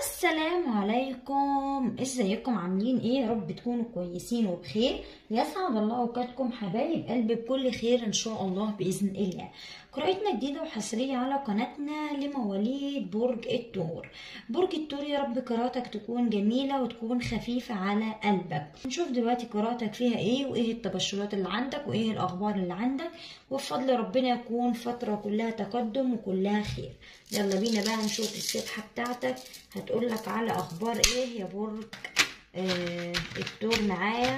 السلام عليكم ازيكم عاملين ايه يا رب تكونوا كويسين وبخير يسعد الله اوقاتكم حبايب قلبي بكل خير ان شاء الله باذن الله قراءتنا جديده وحصريه على قناتنا لمواليد برج الثور برج الثور يا رب قراءتك تكون جميله وتكون خفيفه على قلبك نشوف دلوقتي قراءتك فيها ايه وايه التبشرات اللي عندك وايه الاخبار اللي عندك وبفضل ربنا يكون فتره كلها تقدم وكلها خير يلا بينا بقى نشوف السبحه بتاعتك هتقول لك على اخبار ايه يا برج آه الدور معايا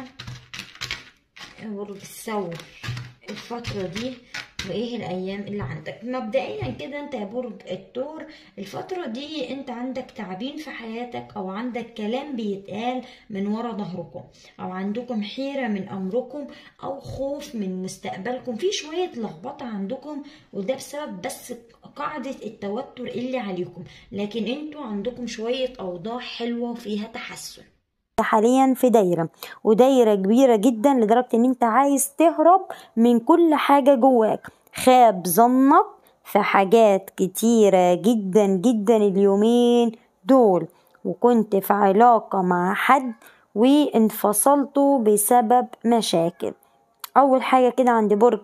برج الثور الفترة دي وايه الايام اللي عندك مبدئيا كده انت يا برج الثور الفترة دي انت عندك تعبين في حياتك او عندك كلام بيتقال من ورا ظهركم او عندكم حيرة من امركم او خوف من مستقبلكم في شوية لخبطة عندكم وده بسبب بس قاعدة التوتر اللي عليكم لكن انتوا عندكم شوية اوضاع حلوة وفيها تحسن حاليا في دايرة ودايرة كبيرة جدا لدرجة ان انت عايز تهرب من كل حاجة جواك خاب ظنك في حاجات كتيرة جدا جدا اليومين دول وكنت في علاقة مع حد وانفصلتوا بسبب مشاكل اول حاجة كده عند برج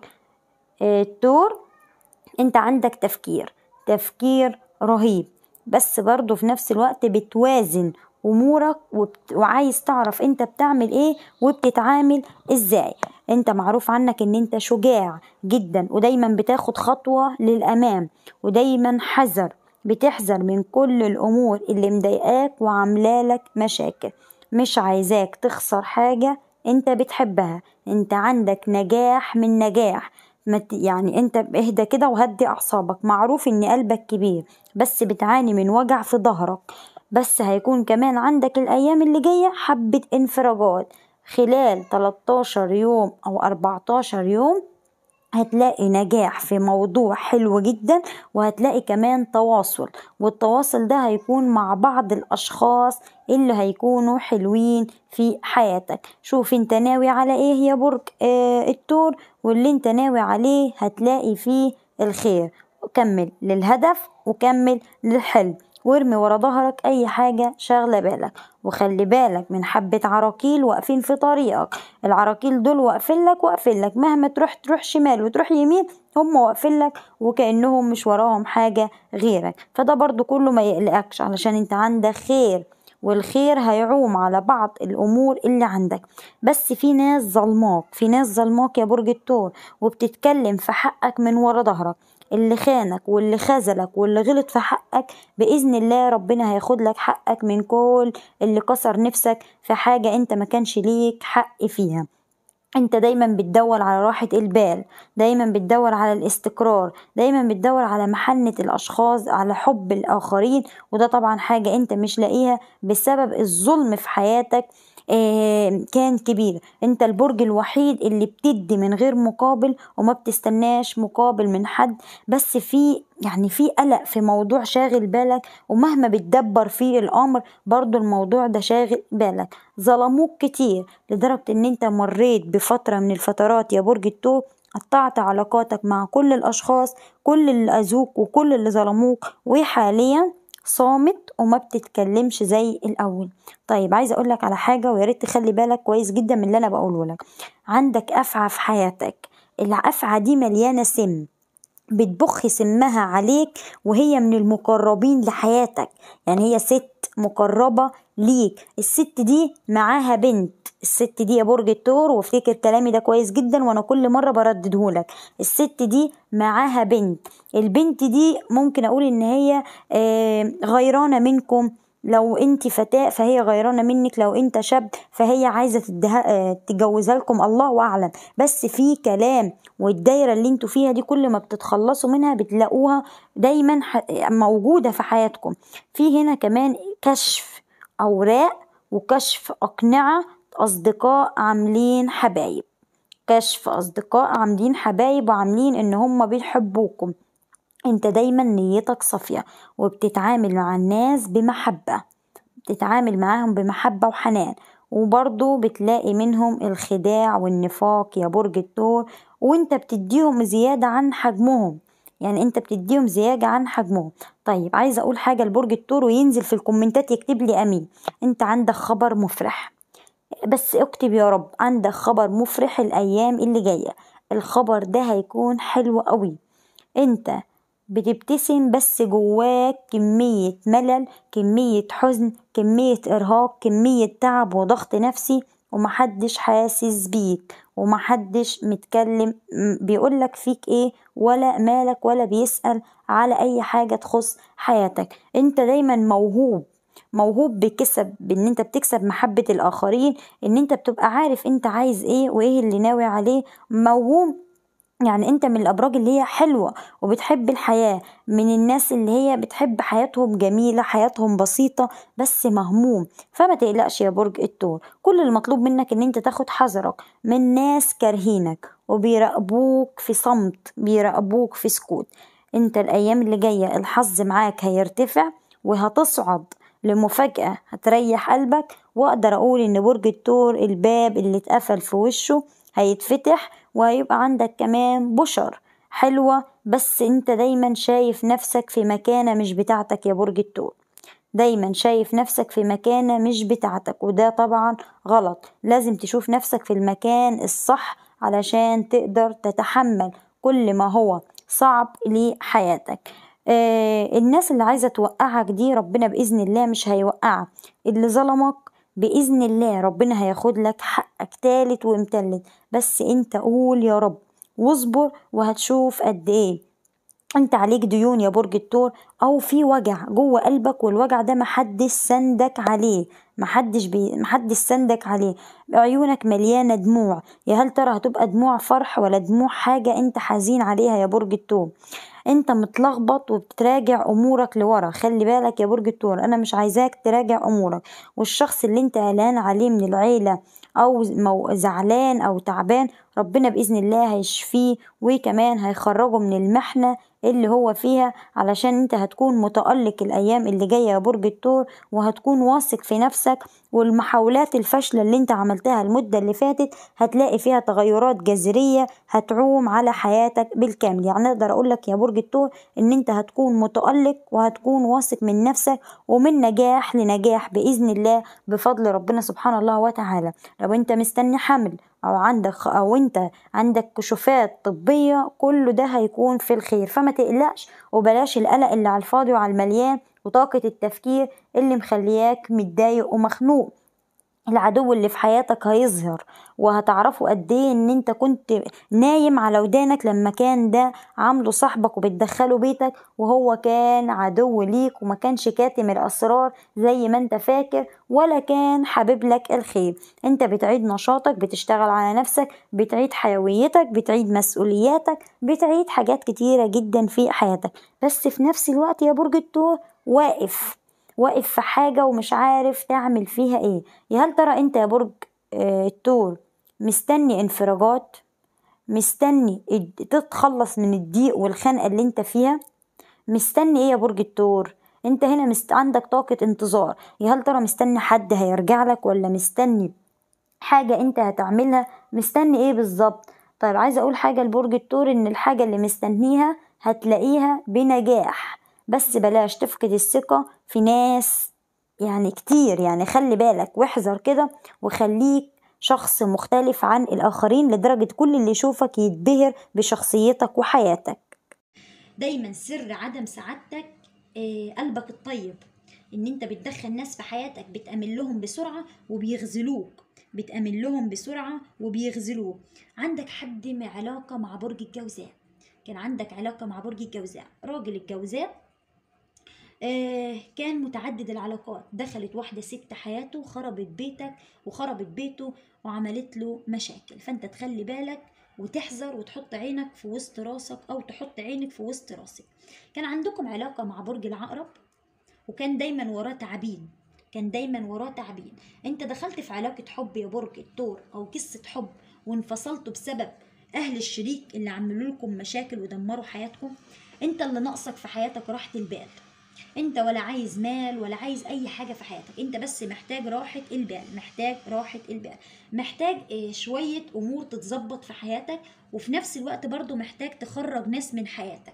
الثور انت عندك تفكير تفكير رهيب بس برضه في نفس الوقت بتوازن امورك وبت... وعايز تعرف انت بتعمل ايه وبتتعامل ازاي انت معروف عنك ان انت شجاع جدا ودايما بتاخد خطوة للامام ودايما حذر بتحذر من كل الامور اللي مضايقاك وعاملالك مشاكل مش عايزاك تخسر حاجة انت بتحبها انت عندك نجاح من نجاح يعني انت اهدى كده وهدي اعصابك معروف ان قلبك كبير بس بتعاني من وجع في ظهرك بس هيكون كمان عندك الأيام اللي جاية حبة انفراجات خلال 13 يوم أو 14 يوم هتلاقي نجاح في موضوع حلو جدا وهتلاقي كمان تواصل والتواصل ده هيكون مع بعض الأشخاص اللي هيكونوا حلوين في حياتك شوف انت ناوي على ايه يا برج اه التور واللي انت ناوي عليه هتلاقي فيه الخير كمل للهدف وكمل للحلم وارمي ورا ظهرك اي حاجة شاغلة بالك وخلي بالك من حبة عراكيل واقفين في طريقك العراكيل دول واقفين لك واقفين لك مهما تروح تروح شمال وتروح يمين هم واقفين لك وكأنهم مش وراهم حاجة غيرك فده برضو كله ما يقلقكش علشان انت عندك خير والخير هيعوم على بعض الامور اللي عندك بس في ناس ظلماك في ناس ظلماك يا برج الثور وبتتكلم في حقك من ورا ظهرك اللي خانك واللي خذلك واللي غلط في حقك بإذن الله ربنا هياخد لك حقك من كل اللي كسر نفسك في حاجة انت ما كانش ليك حق فيها انت دايما بتدور على راحة البال دايما بتدور على الاستقرار دايما بتدور على محنة الاشخاص على حب الاخرين وده طبعا حاجة انت مش لاقيها بسبب الظلم في حياتك آه كان كبير انت البرج الوحيد اللي بتدي من غير مقابل وما بتستناش مقابل من حد بس في يعني في قلق في موضوع شاغل بالك ومهما بتدبر فيه الامر برضو الموضوع ده شاغل بالك ظلموك كتير لدرجة ان انت مريت بفترة من الفترات يا برج الثور قطعت علاقاتك مع كل الاشخاص كل اللي اذوك وكل اللي ظلموك وحاليا صامت وما بتتكلمش زي الاول طيب عايزه اقول لك على حاجه ويا ريت تخلي بالك كويس جدا من اللي انا بقوله لك عندك افعى في حياتك الافعى دي مليانه سم بتبخ سمها عليك وهي من المقربين لحياتك يعني هي ست مقربة ليك الست دي معاها بنت الست دي يا برج الثور وافتكر كلامي ده كويس جدا وانا كل مرة برددهولك الست دي معاها بنت البنت دي ممكن اقول ان هي غيرانة منكم لو انت فتاة فهي غيرانة منك لو انت شاب فهي عايزة تدها تجوزها لكم الله اعلم بس في كلام والدايرة اللي انتوا فيها دي كل ما بتتخلصوا منها بتلاقوها دايما موجودة في حياتكم في هنا كمان كشف اوراق وكشف اقنعة اصدقاء عاملين حبايب كشف اصدقاء عاملين حبايب وعاملين ان هم بيحبوكم انت دايما نيتك صافية وبتتعامل مع الناس بمحبة بتتعامل معاهم بمحبة وحنان وبرضو بتلاقي منهم الخداع والنفاق يا برج الثور وانت بتديهم زيادة عن حجمهم يعني انت بتديهم زيادة عن حجمهم طيب عايزة اقول حاجة لبرج الثور وينزل في الكومنتات يكتب لي امين انت عندك خبر مفرح بس اكتب يا رب عندك خبر مفرح الايام اللي جاية الخبر ده هيكون حلو قوي انت بتبتسم بس جواك كمية ملل كمية حزن كمية إرهاق كمية تعب وضغط نفسي ومحدش حاسس بيك ومحدش متكلم بيقولك فيك ايه ولا مالك ولا بيسأل على أي حاجة تخص حياتك انت دايما موهوب موهوب بكسب بان انت بتكسب محبة الآخرين ان انت بتبقى عارف انت عايز ايه وايه اللي ناوي عليه موهوب يعني انت من الابراج اللي هي حلوه وبتحب الحياه من الناس اللي هي بتحب حياتهم جميله حياتهم بسيطه بس مهموم فما تقلقش يا برج الثور كل المطلوب منك ان انت تاخد حذرك من ناس كارهينك وبيراقبوك في صمت بيراقبوك في سكوت انت الايام اللي جايه الحظ معاك هيرتفع وهتصعد لمفاجأة هتريح قلبك وأقدر أقول إن برج الثور الباب اللي اتقفل في وشه هيتفتح وهيبقى عندك كمان بشر حلوة بس انت دايما شايف نفسك في مكانة مش بتاعتك يا برج الثور دايما شايف نفسك في مكانة مش بتاعتك وده طبعا غلط لازم تشوف نفسك في المكان الصح علشان تقدر تتحمل كل ما هو صعب لحياتك آه الناس اللي عايزة توقعك دي ربنا بإذن الله مش هيوقعك اللي ظلمك بإذن الله ربنا هياخد لك حقك تالت ومتلت بس انت قول يا رب واصبر وهتشوف قد ايه انت عليك ديون يا برج الثور او في وجع جوه قلبك والوجع ده محدش سندك عليه محدش بي محدش سندك عليه عيونك مليانة دموع يا هل ترى هتبقى دموع فرح ولا دموع حاجة انت حزين عليها يا برج الثور انت متلخبط وبتراجع امورك لورا خلي بالك يا برج الثور انا مش عايزاك تراجع امورك والشخص اللي انت قلقان عليه من العيلة او زعلان او تعبان ربنا باذن الله هيشفيه وكمان هيخرجه من المحنه اللي هو فيها علشان انت هتكون متألق الايام اللي جايه يا برج الثور وهتكون واثق في نفسك والمحاولات الفاشله اللي انت عملتها المده اللي فاتت هتلاقي فيها تغيرات جذريه هتعوم على حياتك بالكامل يعني اقدر اقول لك يا برج الثور ان انت هتكون متألق وهتكون واثق من نفسك ومن نجاح لنجاح باذن الله بفضل ربنا سبحانه الله وتعالى لو انت مستني حمل او عندك او انت عندك كشوفات طبية كل ده هيكون في الخير فما تقلقش وبلاش القلق اللي على الفاضي وعلى المليان وطاقة التفكير اللي مخلياك متضايق ومخنوق العدو اللي في حياتك هيظهر وهتعرفوا قد ايه ان انت كنت نايم على ودانك لما كان ده عامله صاحبك وبتدخله بيتك وهو كان عدو ليك وما كانش كاتم الاسرار زي ما انت فاكر ولا كان حابب لك الخير انت بتعيد نشاطك بتشتغل على نفسك بتعيد حيويتك بتعيد مسؤولياتك بتعيد حاجات كتيرة جدا في حياتك بس في نفس الوقت يا برج الثور واقف واقف في حاجة ومش عارف تعمل فيها ايه يا هل ترى انت يا برج اه الثور مستني انفراجات مستني تتخلص من الضيق والخنقة اللي انت فيها مستني ايه يا برج الثور انت هنا مست... عندك طاقة انتظار يا هل ترى مستني حد هيرجع لك ولا مستني حاجة انت هتعملها مستني ايه بالظبط طيب عايزة اقول حاجة لبرج الثور ان الحاجة اللي مستنيها هتلاقيها بنجاح بس بلاش تفقد الثقة في ناس يعني كتير يعني خلي بالك واحذر كده وخليك شخص مختلف عن الآخرين لدرجة كل اللي يشوفك يتبهر بشخصيتك وحياتك دايما سر عدم سعادتك آه، قلبك الطيب ان انت بتدخل ناس في حياتك بتأمن لهم بسرعة وبيغزلوك بتأمن لهم بسرعة وبيغزلوك عندك حد مع علاقة مع برج الجوزاء كان عندك علاقة مع برج الجوزاء راجل الجوزاء آه كان متعدد العلاقات دخلت واحدة ست حياته خربت بيتك وخربت بيته وعملت له مشاكل فانت تخلي بالك وتحذر وتحط عينك في وسط راسك او تحط عينك في وسط راسك كان عندكم علاقة مع برج العقرب وكان دايما وراه تعبين كان دايما وراه تعبين انت دخلت في علاقة حب يا برج الثور او قصة حب وانفصلتوا بسبب اهل الشريك اللي عملوا لكم مشاكل ودمروا حياتكم انت اللي ناقصك في حياتك راحة البال انت ولا عايز مال ولا عايز اي حاجة في حياتك انت بس محتاج راحة البال محتاج راحة البال محتاج اه شوية امور تتظبط في حياتك وفي نفس الوقت برضو محتاج تخرج ناس من حياتك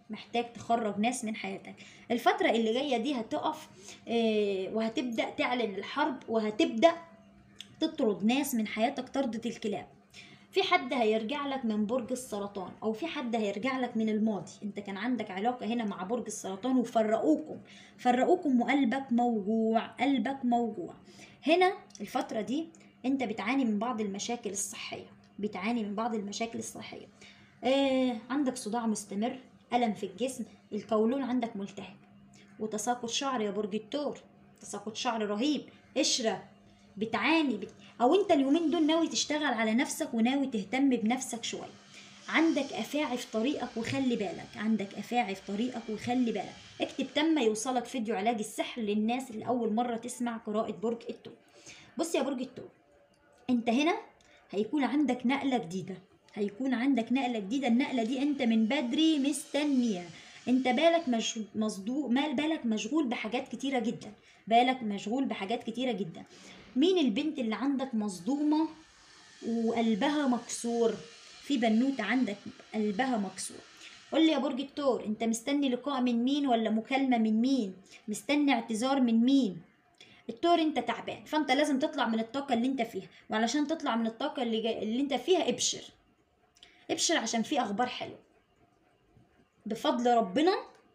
محتاج تخرج ناس من حياتك الفترة اللي جاية دي هتقف آه، وهتبدأ تعلن الحرب وهتبدأ تطرد ناس من حياتك طردة الكلاب في حد هيرجع لك من برج السرطان او في حد هيرجع لك من الماضي انت كان عندك علاقة هنا مع برج السرطان وفرقوكم فرقوكم وقلبك موجوع قلبك موجوع هنا الفترة دي انت بتعاني من بعض المشاكل الصحية بتعاني من بعض المشاكل الصحية آه عندك صداع مستمر ألم في الجسم القولون عندك ملتهب وتساقط شعر يا برج الثور تساقط شعر رهيب قشرة بتعاني بت... او انت اليومين دول ناوي تشتغل على نفسك وناوي تهتم بنفسك شويه عندك افاعي في طريقك وخلي بالك عندك افاعي في طريقك وخلي بالك اكتب تم يوصلك فيديو علاج السحر للناس اللي اول مره تسمع قراءه برج الثور بص يا برج الثور انت هنا هيكون عندك نقله جديده هيكون عندك نقله جديده النقله دي انت من بدري مستنيها انت بالك مش مصدوق مال بالك مشغول بحاجات كتيره جدا بالك مشغول بحاجات كتيره جدا مين البنت اللي عندك مصدومة وقلبها مكسور في بنوتة عندك قلبها مكسور قول لي يا برج الثور انت مستني لقاء من مين ولا مكالمة من مين مستني اعتذار من مين الثور انت تعبان فانت لازم تطلع من الطاقة اللي انت فيها وعلشان تطلع من الطاقة اللي, جا... اللي انت فيها ابشر ابشر عشان في اخبار حلوة بفضل ربنا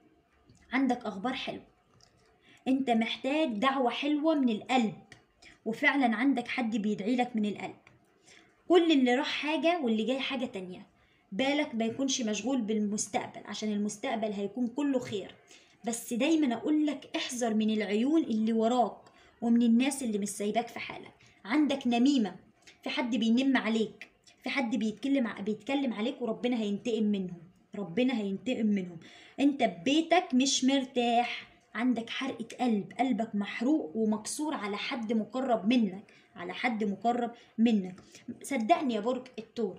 عندك اخبار حلوة انت محتاج دعوة حلوة من القلب وفعلا عندك حد بيدعي لك من القلب كل اللي راح حاجة واللي جاي حاجة تانية بالك ما يكونش مشغول بالمستقبل عشان المستقبل هيكون كله خير بس دايما اقول لك احذر من العيون اللي وراك ومن الناس اللي مش سايباك في حالك عندك نميمة في حد بينم عليك في حد بيتكلم ع- بيتكلم عليك وربنا هينتقم منهم ربنا هينتقم منهم انت ببيتك مش مرتاح عندك حرقة قلب قلبك محروق ومكسور على حد مقرب منك على حد مقرب منك صدقني يا برج الثور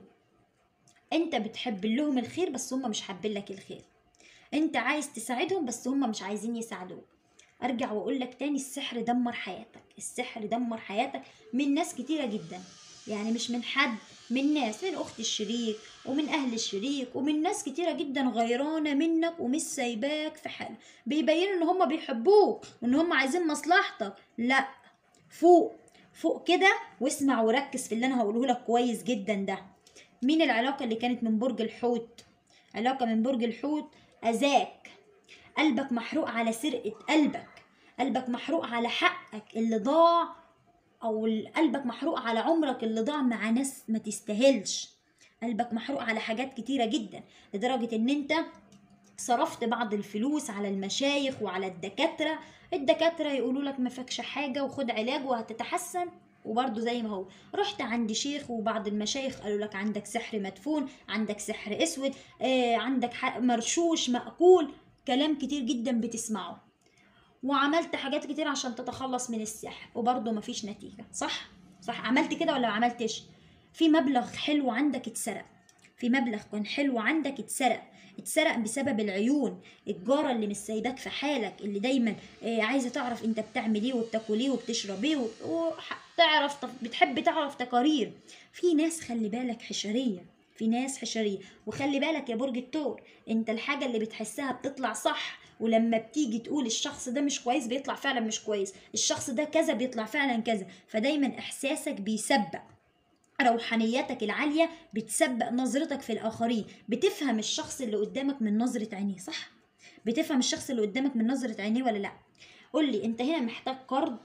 انت بتحب لهم الخير بس هم مش حابين لك الخير انت عايز تساعدهم بس هم مش عايزين يساعدوك ارجع واقول لك تاني السحر دمر حياتك السحر دمر حياتك من ناس كتيرة جدا يعني مش من حد من ناس من اخت الشريك ومن اهل الشريك ومن ناس كتيرة جدا غيرانة منك ومش سايباك في حالك بيبينوا ان هم بيحبوك وان هم عايزين مصلحتك لا فوق فوق كده واسمع وركز في اللي انا هقوله لك كويس جدا ده مين العلاقة اللي كانت من برج الحوت علاقة من برج الحوت أذاك قلبك محروق على سرقة قلبك قلبك محروق على حقك اللي ضاع أو ال- قلبك محروق على عمرك اللي ضاع مع ناس ما تستاهلش قلبك محروق على حاجات كتيرة جدا لدرجة ان انت صرفت بعض الفلوس على المشايخ وعلى الدكاترة الدكاترة يقولوا لك ما فاكش حاجة وخد علاج وهتتحسن وبرضه زي ما هو رحت عند شيخ وبعض المشايخ قالوا لك عندك سحر مدفون عندك سحر اسود آه عندك ح- مرشوش مأكول كلام كتير جدا بتسمعه وعملت حاجات كتير عشان تتخلص من السحر وبرضه مفيش نتيجة صح؟ صح عملت كده ولا ما عملتش؟ في مبلغ حلو عندك اتسرق في مبلغ كان حلو عندك اتسرق اتسرق بسبب العيون الجارة اللي مش سايباك في حالك اللي دايما آه، عايزة تعرف انت بتعمل ايه وبتاكل ايه وبتشرب ايه وتعرف بتحب تعرف تقارير في ناس خلي بالك حشرية في ناس حشرية وخلي بالك يا برج الثور انت الحاجة اللي بتحسها بتطلع صح ولما بتيجي تقول الشخص ده مش كويس بيطلع فعلا مش كويس الشخص ده كذا بيطلع فعلا كذا فدايما احساسك بيسبق روحانيتك العالية بتسبق نظرتك في الآخرين بتفهم الشخص اللي قدامك من نظرة عينيه صح؟ بتفهم الشخص اللي قدامك من نظرة عينيه ولا لأ؟ قول لي أنت هنا محتاج قرض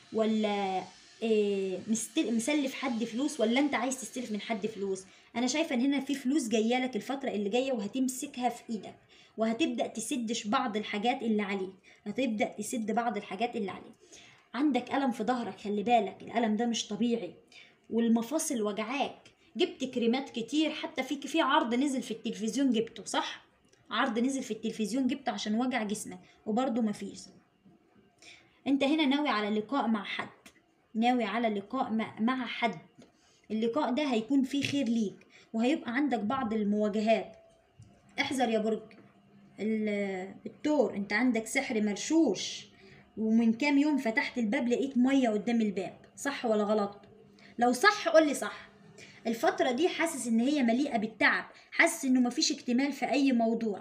ولا إيه مستل... مسلف حد فلوس ولا أنت عايز تستلف من حد فلوس؟ أنا شايفة إن هنا في فلوس جاية لك الفترة اللي جاية وهتمسكها في إيدك وهتبدأ تسدش بعض الحاجات اللي عليك هتبدأ تسد بعض الحاجات اللي عليك عندك ألم في ظهرك خلي بالك الألم ده مش طبيعي والمفاصل وجعاك جبت كريمات كتير حتى في في عرض نزل في التلفزيون جبته صح عرض نزل في التلفزيون جبته عشان وجع جسمك وبرضه مفيش انت هنا ناوي على لقاء مع حد ناوي على لقاء مع, مع حد اللقاء ده هيكون فيه خير ليك وهيبقى عندك بعض المواجهات احذر يا برج ال- التور انت عندك سحر مرشوش ومن كام يوم فتحت الباب لقيت ميه قدام الباب صح ولا غلط لو صح قول لي صح الفترة دي حاسس ان هي مليئة بالتعب حاسس انه مفيش اكتمال في اي موضوع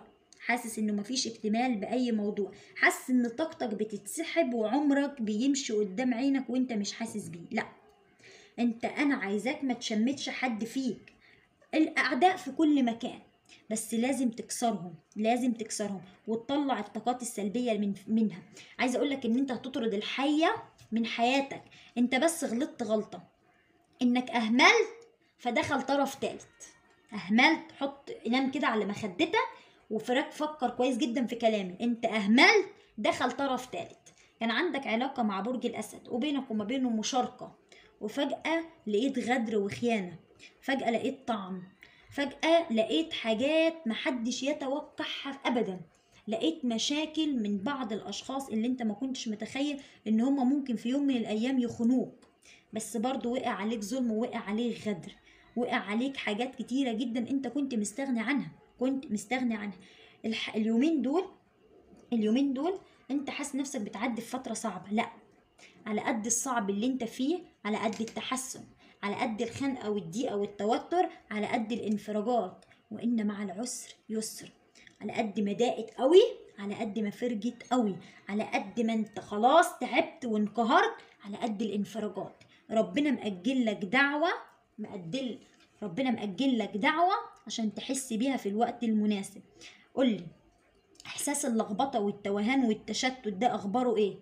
حاسس انه مفيش اكتمال باي موضوع حاسس ان طاقتك بتتسحب وعمرك بيمشي قدام عينك وانت مش حاسس بيه لا انت انا عايزاك ما تشمتش حد فيك الاعداء في كل مكان بس لازم تكسرهم لازم تكسرهم وتطلع الطاقات السلبيه من منها عايزه اقول لك ان انت هتطرد الحيه من حياتك انت بس غلطت غلطه انك اهملت فدخل طرف تالت اهملت حط نام كده على مخدتك وفراك فكر كويس جدا في كلامي انت اهملت دخل طرف تالت كان عندك علاقه مع برج الاسد وبينك وما بينه مشاركه وفجاه لقيت غدر وخيانه فجاه لقيت طعن فجاه لقيت حاجات محدش يتوقعها ابدا لقيت مشاكل من بعض الاشخاص اللي انت ما كنتش متخيل ان هم ممكن في يوم من الايام يخنوك بس برضو وقع عليك ظلم ووقع عليك غدر وقع عليك حاجات كتيرة جدا انت كنت مستغني عنها كنت مستغني عنها الح... اليومين دول اليومين دول انت حاسس نفسك بتعدي في فترة صعبة لا على قد الصعب اللي انت فيه على قد التحسن على قد الخنقة والضيقة والتوتر على قد الانفراجات وإن مع العسر يسر على قد ما ضاقت قوي على قد ما فرجت قوي على قد ما انت خلاص تعبت وانقهرت على قد الانفراجات ربنا مأجل لك دعوة مأجل ربنا مأجل لك دعوة عشان تحس بيها في الوقت المناسب قولي إحساس اللخبطة والتوهان والتشتت ده أخباره إيه؟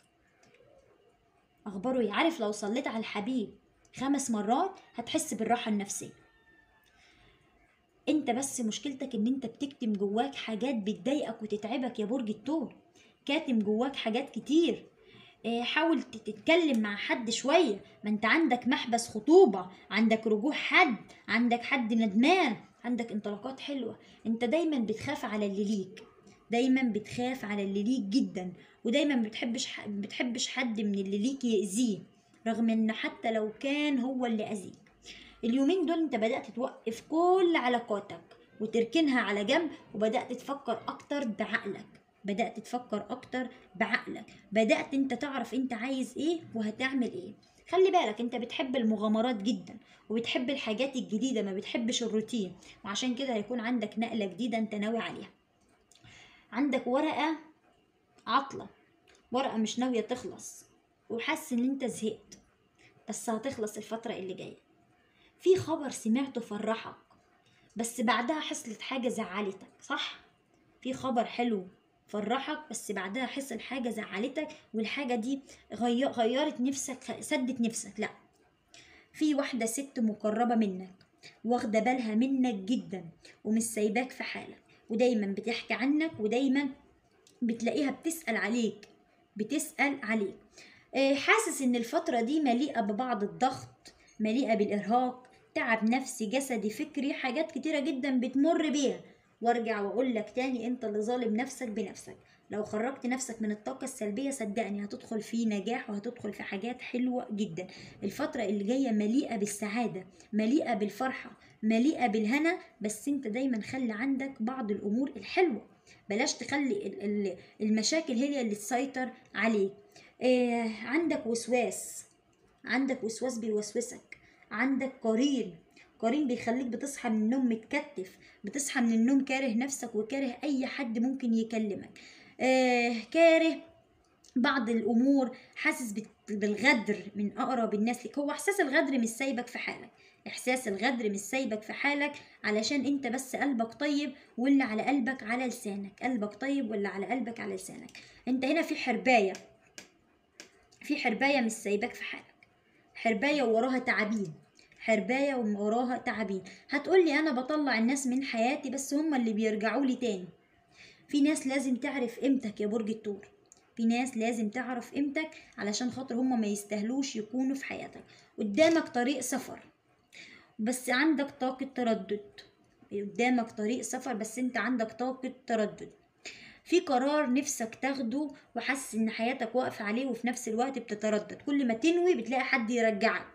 أخباره إيه؟ عارف لو صليت على الحبيب خمس مرات هتحس بالراحة النفسية انت بس مشكلتك ان انت بتكتم جواك حاجات بتضايقك وتتعبك يا برج الثور كاتم جواك حاجات كتير اه حاول تتكلم مع حد شوية ما انت عندك محبس خطوبة عندك رجوع حد عندك حد ندمان عندك انطلاقات حلوة انت دايما بتخاف على اللي ليك دايما بتخاف على اللي ليك جدا ودايما بتحبش ح... بتحبش حد من اللي ليك يأذيه رغم ان حتى لو كان هو اللي أذيك اليومين دول انت بدأت توقف كل علاقاتك وتركنها على جنب وبدأت تفكر أكتر بعقلك بدأت تفكر أكتر بعقلك بدأت انت تعرف انت عايز ايه وهتعمل ايه خلي بالك انت بتحب المغامرات جدا وبتحب الحاجات الجديدة ما بتحبش الروتين وعشان كده هيكون عندك نقلة جديدة انت ناوي عليها عندك ورقة عطلة ورقة مش ناوية تخلص وحاسس ان انت زهقت بس هتخلص الفترة اللي جاية في خبر سمعته فرحك بس بعدها حصلت حاجة زعلتك صح؟ في خبر حلو فرحك بس بعدها حصل حاجة زعلتك والحاجة دي غي- غيرت نفسك سدت نفسك لا في واحدة ست مقربة منك واخدة بالها منك جدا ومش سايباك في حالك ودايما بتحكي عنك ودايما بتلاقيها بتسأل عليك بتسأل عليك آه، حاسس ان الفترة دي مليئة ببعض الضغط مليئة بالإرهاق تعب نفسي جسدي فكري حاجات كتيرة جدا بتمر بيها وارجع واقول لك تاني انت اللي ظالم نفسك بنفسك لو خرجت نفسك من الطاقة السلبية صدقني هتدخل في نجاح وهتدخل في حاجات حلوة جدا الفترة اللي جاية مليئة بالسعادة مليئة بالفرحة مليئة بالهنا بس انت دايما خلي عندك بعض الامور الحلوة بلاش تخلي ال- ال- المشاكل هي اللي تسيطر عليك آه عندك وسواس عندك وسواس بيوسوسك عندك قرين قرين بيخليك بتصحى من النوم متكتف بتصحى من النوم كاره نفسك وكاره اي حد ممكن يكلمك آه كاره بعض الامور حاسس بت- بالغدر من اقرب الناس لك هو احساس الغدر مش سايبك في حالك احساس الغدر مش سايبك في حالك علشان انت بس قلبك طيب واللي على قلبك على لسانك قلبك طيب واللي على قلبك على لسانك انت هنا في حربايه في حربايه مش سايباك في حالك حربايه وراها تعابين حربايه وراها تعابين هتقولي انا بطلع الناس من حياتي بس هم اللي بيرجعوا لي تاني في ناس لازم تعرف قيمتك يا برج الثور في ناس لازم تعرف قيمتك علشان خاطر هم ما يستاهلوش يكونوا في حياتك قدامك طريق سفر بس عندك طاقة تردد قدامك طريق سفر بس انت عندك طاقة تردد في قرار نفسك تاخده وحاسس ان حياتك واقفة عليه وفي نفس الوقت بتتردد كل ما تنوي بتلاقي حد يرجعك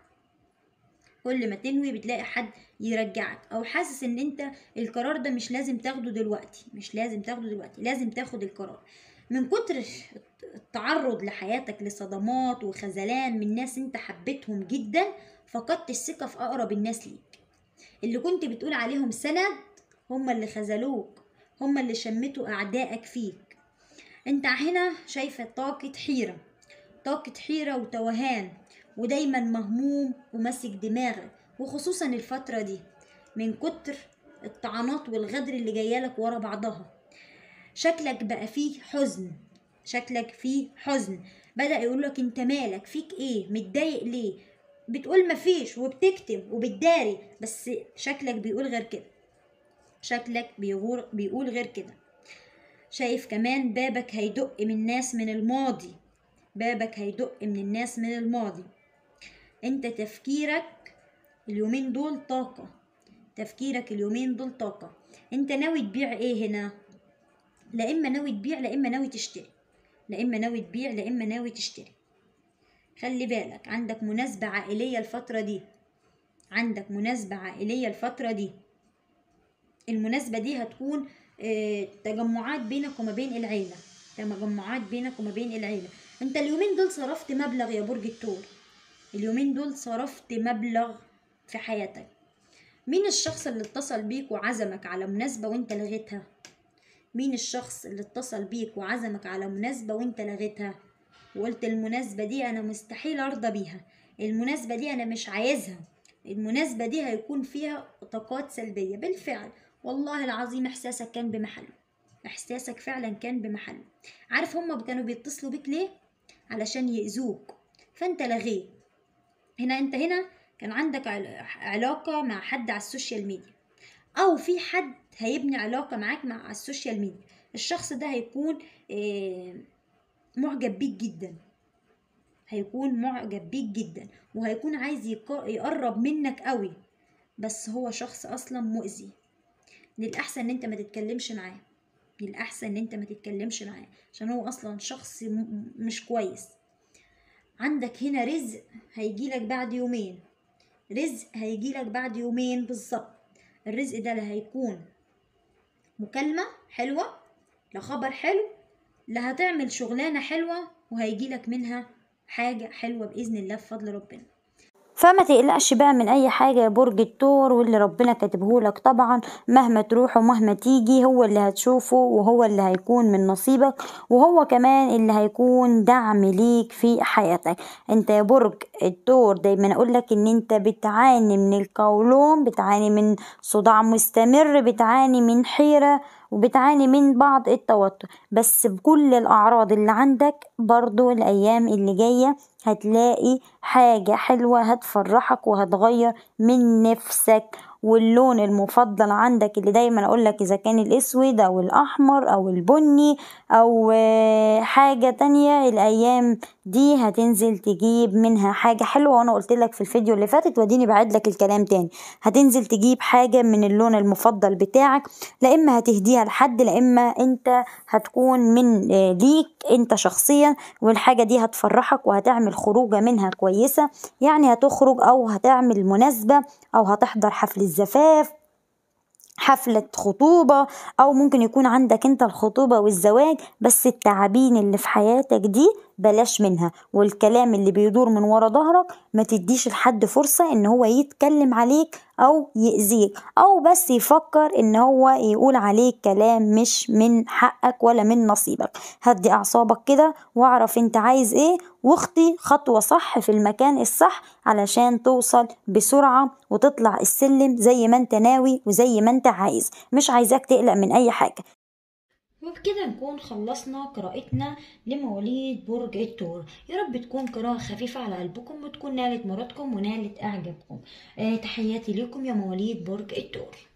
كل ما تنوي بتلاقي حد يرجعك او حاسس ان انت القرار ده مش لازم تاخده دلوقتي مش لازم تاخده دلوقتي لازم تاخد القرار من كتر التعرض لحياتك لصدمات وخذلان من ناس انت حبيتهم جدا فقدت الثقة في اقرب الناس ليك اللي كنت بتقول عليهم سند هم اللي خذلوك هم اللي شمتوا أعدائك فيك انت هنا شايفة طاقة حيرة طاقة حيرة وتوهان ودايما مهموم وماسك دماغك وخصوصا الفترة دي من كتر الطعنات والغدر اللي جايلك ورا بعضها شكلك بقى فيه حزن شكلك فيه حزن بدأ يقولك انت مالك فيك ايه متضايق ليه بتقول مفيش وبتكتم وبتداري بس شكلك بيقول غير كده شكلك بيغور بيقول غير كده شايف كمان بابك هيدق من ناس من الماضي بابك هيدق من الناس من الماضي انت تفكيرك اليومين دول طاقة تفكيرك اليومين دول طاقة انت ناوي تبيع ايه هنا لا اما ناوي تبيع لا اما ناوي تشتري لا اما ناوي تبيع لا اما ناوي تشتري خلي بالك عندك مناسبة عائلية الفترة دي عندك مناسبة عائلية الفترة دي المناسبة دي هتكون آه، تجمعات بينك وما بين العيلة تجمعات بينك وما بين العيلة انت اليومين دول صرفت مبلغ يا برج الثور اليومين دول صرفت مبلغ في حياتك مين الشخص اللي اتصل بيك وعزمك على مناسبة وانت لغيتها مين الشخص اللي اتصل بيك وعزمك على مناسبة وانت لغيتها وقلت المناسبة دي انا مستحيل ارضى بيها المناسبة دي انا مش عايزها المناسبة دي هيكون فيها طاقات سلبية بالفعل والله العظيم احساسك كان بمحله احساسك فعلا كان بمحله عارف هما كانوا بيتصلوا بيك ليه علشان يأذوك فانت لغيت هنا انت هنا كان عندك عل- علاقة مع حد على السوشيال ميديا او في حد هيبني علاقة معاك مع على السوشيال ميديا الشخص ده هيكون آه، معجب بيك جدا هيكون معجب بيك جدا وهيكون عايز يق- يقرب منك قوي بس هو شخص اصلا مؤذي من الاحسن ان انت ما تتكلمش معاه من الاحسن ان انت ما تتكلمش معاه عشان هو اصلا شخص م- مش كويس عندك هنا رزق هيجيلك بعد يومين رزق هيجيلك بعد يومين بالظبط الرزق ده لا هيكون مكالمة حلوة لا خبر حلو لا هتعمل شغلانة حلوة وهيجيلك منها حاجة حلوة بإذن الله بفضل ربنا فما تقلقش بقى من اي حاجة يا برج الثور واللي ربنا كاتبهولك طبعا مهما تروح ومهما تيجي هو اللي هتشوفه وهو اللي هيكون من نصيبك وهو كمان اللي هيكون دعم ليك في حياتك انت يا برج الثور دايما اقولك ان انت بتعاني من القولون بتعاني من صداع مستمر بتعاني من حيرة وبتعاني من بعض التوتر بس بكل الأعراض اللي عندك برضو الأيام اللي جاية هتلاقي حاجة حلوة هتفرحك وهتغير من نفسك واللون المفضل عندك اللي دايما اقولك اذا كان الاسود او الاحمر او البني او آه، حاجة تانية الايام دي هتنزل تجيب منها حاجة حلوة وانا قلتلك في الفيديو اللي فاتت واديني بعدلك الكلام تاني هتنزل تجيب حاجة من اللون المفضل بتاعك لا اما هتهديها لحد لا اما انت هتكون من آه، ليك انت شخصيا والحاجة دي هتفرحك وهتعمل خروجة منها كويسة يعني هتخرج او هتعمل مناسبة او هتحضر حفل الزفاف حفلة خطوبة أو ممكن يكون عندك أنت الخطوبة والزواج بس التعابين اللي في حياتك دي بلاش منها والكلام اللي بيدور من ورا ظهرك ما تديش لحد فرصة إن هو يتكلم عليك أو يأذيك أو بس يفكر إن هو يقول عليك كلام مش من حقك ولا من نصيبك هدي أعصابك كده واعرف أنت عايز إيه واخطي خطوة صح في المكان الصح علشان توصل بسرعة وتطلع السلم زي ما انت ناوي وزي ما انت عايز مش عايزاك تقلق من اي حاجة وبكده نكون خلصنا قراءتنا لمواليد برج الثور يا رب تكون قراءة خفيفة على قلبكم وتكون نالت مرادكم ونالت إعجابكم آه تحياتي لكم يا مواليد برج الثور